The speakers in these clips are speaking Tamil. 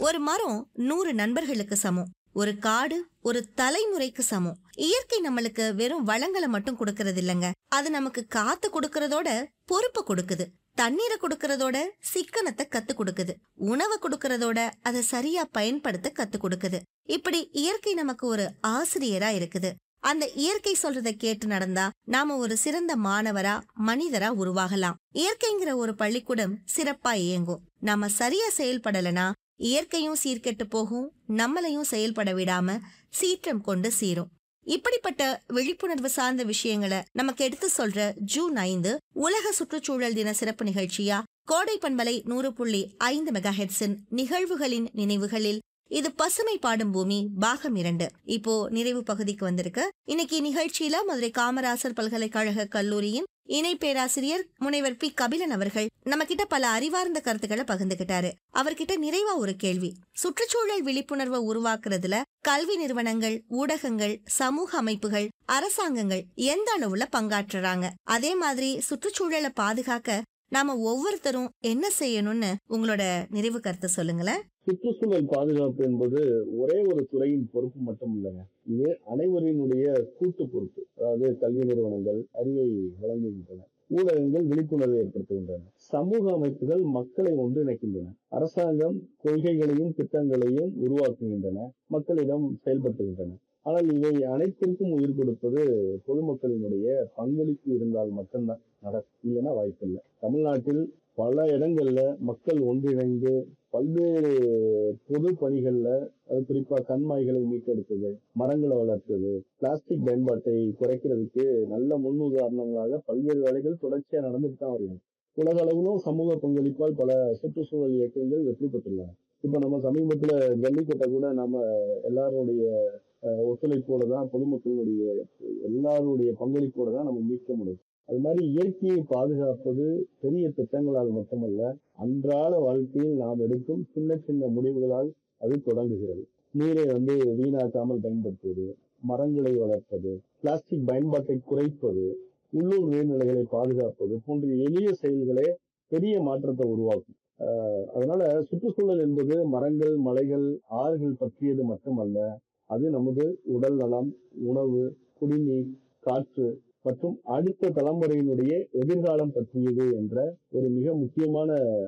ஒரு மரம் நூறு நண்பர்களுக்கு சமம் ஒரு காடு ஒரு தலைமுறைக்கு சமம் இயற்கை நம்மளுக்கு வெறும் வளங்களை மட்டும் கொடுக்கறது இல்லைங்க அது நமக்கு காத்து கொடுக்கறதோட பொறுப்பு கொடுக்குது தண்ணீரை கொடுக்கறதோட சிக்கனத்தை கத்து கொடுக்குது உணவை கொடுக்கறதோட அதை சரியா பயன்படுத்த கத்து கொடுக்குது இப்படி இயற்கை நமக்கு ஒரு ஆசிரியரா இருக்குது அந்த இயற்கை சொல்றத கேட்டு நடந்தா நாம ஒரு சிறந்த மாணவரா மனிதரா உருவாகலாம் இயற்கைங்கிற ஒரு பள்ளிக்கூடம் சிறப்பா இயங்கும் நாம சரியா செயல்படலனா இயற்கையும் சீர்கெட்டு போகும் நம்மளையும் செயல்பட விடாம சீற்றம் கொண்டு சீரும் இப்படிப்பட்ட விழிப்புணர்வு சார்ந்த விஷயங்களை நமக்கு எடுத்து சொல்ற ஜூன் ஐந்து உலக சுற்றுச்சூழல் தின சிறப்பு நிகழ்ச்சியா கோடை பண்பலை நூறு புள்ளி ஐந்து மெகா ஹெட்ஸின் நிகழ்வுகளின் நினைவுகளில் இது பசுமை பாடும் பூமி பாகம் இரண்டு இப்போ நிறைவு பகுதிக்கு வந்திருக்கு இன்னைக்கு நிகழ்ச்சியில மதுரை காமராசர் பல்கலைக்கழக கல்லூரியின் இணை பேராசிரியர் முனைவர் பி கபிலன் அவர்கள் நம்ம கிட்ட பல அறிவார்ந்த கருத்துக்களை பகிர்ந்துகிட்டாரு அவர்கிட்ட நிறைவா ஒரு கேள்வி சுற்றுச்சூழல் விழிப்புணர்வை உருவாக்குறதுல கல்வி நிறுவனங்கள் ஊடகங்கள் சமூக அமைப்புகள் அரசாங்கங்கள் எந்த அளவுல பங்காற்றுறாங்க அதே மாதிரி சுற்றுச்சூழலை பாதுகாக்க நாம ஒவ்வொருத்தரும் என்ன செய்யணும்னு உங்களோட நிறைவு கருத்தை சொல்லுங்களேன் சுற்றுச்சூழல் பாதுகாப்பு என்பது ஒரே ஒரு துறையின் பொறுப்பு மட்டும் இல்லைங்க இது அனைவரினுடைய கூட்டு பொறுப்பு அதாவது கல்வி நிறுவனங்கள் அறிவை வழங்குகின்றன ஊடகங்கள் விழிப்புணர்வை ஏற்படுத்துகின்றன சமூக அமைப்புகள் மக்களை ஒன்றிணைக்கின்றன அரசாங்கம் கொள்கைகளையும் திட்டங்களையும் உருவாக்குகின்றன மக்களிடம் செயல்படுத்துகின்றன ஆனால் இவை அனைத்திற்கும் உயிர் கொடுப்பது பொதுமக்களினுடைய பங்களிப்பு இருந்தால் மட்டும்தான் நடக்கும் இல்லைன்னா வாய்ப்பில்லை தமிழ்நாட்டில் பல இடங்கள்ல மக்கள் ஒன்றிணைந்து பல்வேறு பொது பணிகள்ல அது குறிப்பா கண்மாய்களை மீட்டெடுத்தது மரங்களை வளர்த்தது பிளாஸ்டிக் பயன்பாட்டை குறைக்கிறதுக்கு நல்ல முன்னுதாரணங்களாக பல்வேறு வேலைகள் தொடர்ச்சியா நடந்துட்டு தான் வருது உலக அளவிலும் சமூக பங்களிப்பால் பல சுற்றுச்சூழல் இயக்கங்கள் வெற்றி பெற்றுள்ளன இப்ப நம்ம சமீபத்துல ஜல்லிக்கட்டை கூட நம்ம எல்லாருடைய அஹ், ஒத்துழைப்போட தான் பொதுமக்களுடைய எல்லாருடைய பங்களிப்போட தான் நம்ம மீட்க முடியும் அது மாதிரி இயற்கையை பாதுகாப்பது பெரிய திட்டங்களால் மட்டுமல்ல அன்றாட வாழ்க்கையில் நாம் எடுக்கும் சின்ன சின்ன முடிவுகளால் அது தொடங்குகிறது நீரை வந்து வீணாக்காமல் பயன்படுத்துவது மரங்களை வளர்ப்பது பிளாஸ்டிக் பயன்பாட்டை குறைப்பது உள்ளூர் நீர்நிலைகளை பாதுகாப்பது போன்ற எளிய செயல்களே பெரிய மாற்றத்தை உருவாக்கும் ஆஹ் அதனால சுற்றுச்சூழல் என்பது மரங்கள் மலைகள் ஆறுகள் பற்றியது மட்டுமல்ல அது நமது உடல் நலம் உணவு குடிநீர் காற்று மற்றும் அடுத்த தலைமுறையினுடைய எதிர்காலம் பற்றியது என்ற ஒரு மிக முக்கியமான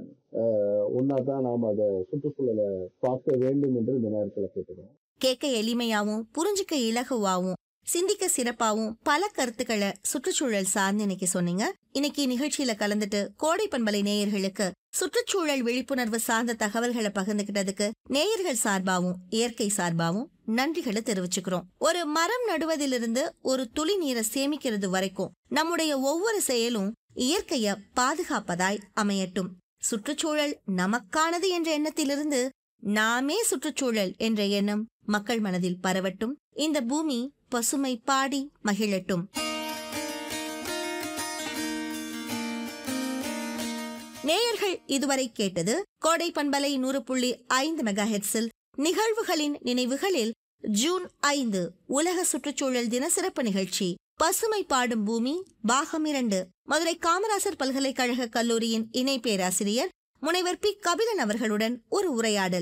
ஒன்னா தான் நாம் அதை சுற்றுச்சூழலை பார்க்க வேண்டும் என்று இந்த நேரத்தில் கேட்டுக்கிறோம் கேட்க எளிமையாவும் புரிஞ்சுக்க இலகுவாவும் சிந்திக்க சிறப்பாவும் பல கருத்துக்களை சுற்றுச்சூழல் சார்ந்து இன்னைக்கு சொன்னீங்க இன்னைக்கு நிகழ்ச்சியில கலந்துட்டு கோடை பண்பலை நேயர்களுக்கு சுற்றுச்சூழல் விழிப்புணர்வு சார்ந்த தகவல்களை பகிர்ந்துகிட்டதுக்கு நேயர்கள் சார்பாவும் இயற்கை சார்பாவும் நன்றிகளை தெரிவிச்சுக்கிறோம் ஒரு மரம் நடுவதிலிருந்து ஒரு துளி நீரை சேமிக்கிறது வரைக்கும் நம்முடைய ஒவ்வொரு செயலும் இயற்கைய பாதுகாப்பதாய் அமையட்டும் சுற்றுச்சூழல் நமக்கானது என்ற எண்ணத்திலிருந்து நாமே சுற்றுச்சூழல் என்ற எண்ணம் மக்கள் மனதில் பரவட்டும் இந்த பூமி பசுமை பாடி மகிழட்டும் நேயர்கள் இதுவரை கேட்டது கோடை பண்பலை நூறு புள்ளி ஐந்து மெகா ஹெட்ஸில் நிகழ்வுகளின் நினைவுகளில் ஜூன் ஐந்து உலக சுற்றுச்சூழல் தின சிறப்பு நிகழ்ச்சி பசுமை பாடும் பூமி பாகம் இரண்டு மதுரை காமராசர் பல்கலைக்கழக கல்லூரியின் இணை பேராசிரியர் முனைவர் பி கபிலன் அவர்களுடன் ஒரு உரையாடல்